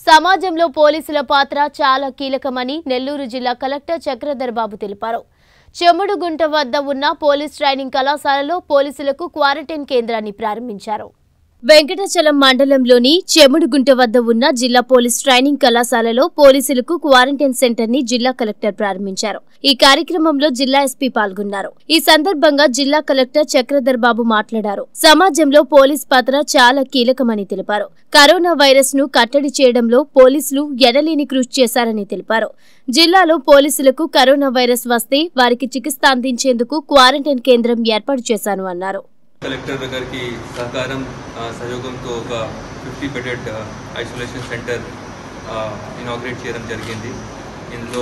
సమాజంలో పోలీసుల పాత్ర చాలా కీలకమని నెల్లూరు జిల్లా కలెక్టర్ చక్రధర్ బాబు తెలిపారు చెముడుగుంట వద్ద ఉన్న పోలీస్ ట్రైనింగ్ కళాశాలలో పోలీసులకు క్వారంటైన్ కేంద్రాన్ని ప్రారంభించారు వెంకటాచలం మండలంలోని చెముడుగుంట వద్ద ఉన్న జిల్లా పోలీస్ ట్రైనింగ్ కళాశాలలో పోలీసులకు క్వారంటైన్ సెంటర్ ని జిల్లా కలెక్టర్ ప్రారంభించారు ఈ కార్యక్రమంలో జిల్లా ఎస్పీ పాల్గొన్నారు ఈ సందర్భంగా జిల్లా కలెక్టర్ చక్రధర్ బాబు మాట్లాడారు సమాజంలో పోలీస్ పాత్ర చాలా కీలకమని తెలిపారు కరోనా వైరస్ ను కట్టడి చేయడంలో పోలీసులు ఎడలేని కృషి చేశారని తెలిపారు జిల్లాలో పోలీసులకు కరోనా వైరస్ వస్తే వారికి చికిత్స అందించేందుకు క్వారంటైన్ కేంద్రం ఏర్పాటు చేశాను అన్నారు కలెక్టర్ గారికి సహకారం ఆ, సహయోగంతో ఒక fifty bedded isolation centre inaugurate చేయడం జరిగింది ఇందులో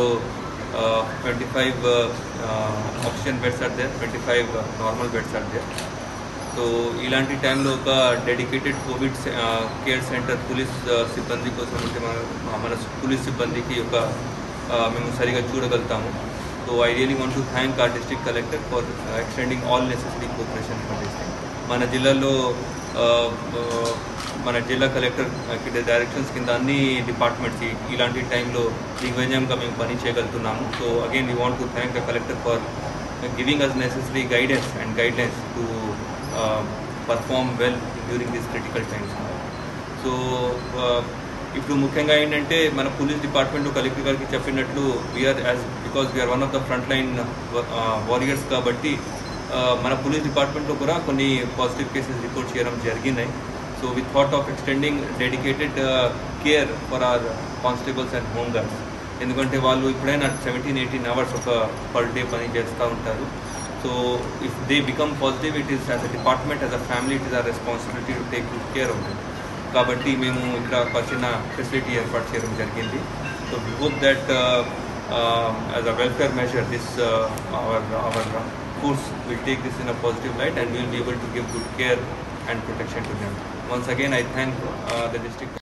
twenty five oxygen beds are there twenty five normal beds are there so ఇలాంటి టైంలో ఒక dedicated Covid care centre police సిబ్బంది కోసం అంటే మన మన పోలీస్ సిబ్బందికి ఒక ఆ, మేము సరిగా చూడగలుగుతాము so I really want to thank our district collector for extending all necessary cooperation for district మన జిల్లాలో ఆ, ఆ, మన జిల్లా కలెక్టర్ డైరెక్షన్స్ కింద అన్ని డిపార్ట్మెంట్స్ ఇలాంటి టైంలో దిగ్విజయంగా మేము పని చేయగలుగుతున్నాము so again we want to thank the collector for giving us necessary guidance and guidelines to uh, perform well during these critical times. So ఇప్పుడు ముఖ్యంగా ఏంటంటే మన పోలీస్ డిపార్ట్మెంట్ కలెక్టర్ గారికి చెప్పినట్లు we are as because we are one of the front line warriors కాబట్టి uh, మన police డిపార్ట్మెంట్లో కూడా కొన్ని పాజిటివ్ కేసెస్ రిపోర్ట్ చేయడం జరిగినాయి so with thought of extending dedicated care for our constables and home guards ఎందుకంటే వాళ్ళు ఇప్పుడైనా సెవెంటీన్ ఎయిటీన్ అవర్స్ ఒక పర్ డే పని చేస్తూ ఉంటారు so if they become positive it is as a department as a family it is a responsibility to take good care of them కాబట్టి మేము ఇక్కడ ఒక చిన్న ఫెసిలిటీ ఏర్పాటు చేయడం జరిగింది so we hope that as a welfare measure this our our force will take this in a positive light and will be able to give good care and protection to them once again I thank the district